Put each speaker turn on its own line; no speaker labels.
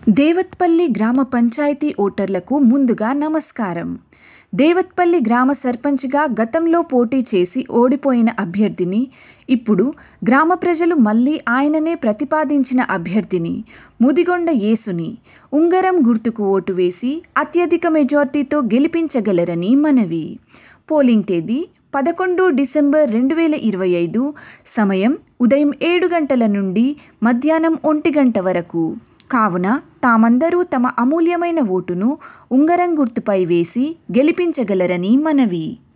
దేవత్పల్లి గ్రామ పంచాయతీ ఓటర్లకు ముందుగా నమస్కారం దేవత్పల్లి గ్రామ సర్పంచ్గా గతంలో పోటీ చేసి ఓడిపోయిన అభ్యర్థిని ఇప్పుడు గ్రామ ప్రజలు మళ్ళీ ఆయననే ప్రతిపాదించిన అభ్యర్థిని ముదిగొండ యేసుని ఉంగరం గుర్తుకు ఓటు వేసి అత్యధిక మెజార్టీతో గెలిపించగలరని మనవి పోలింగ్ తేదీ పదకొండు డిసెంబర్ రెండు వేల ఇరవై ఐదు సమయం ఉదయం ఏడు గంటల నుండి మధ్యాహ్నం ఒంటి గంట వరకు కావున తామందరూ తమ అమూల్యమైన ఓటును ఉంగరం గుర్తుపై వేసి గెలిపించగలరని మనవి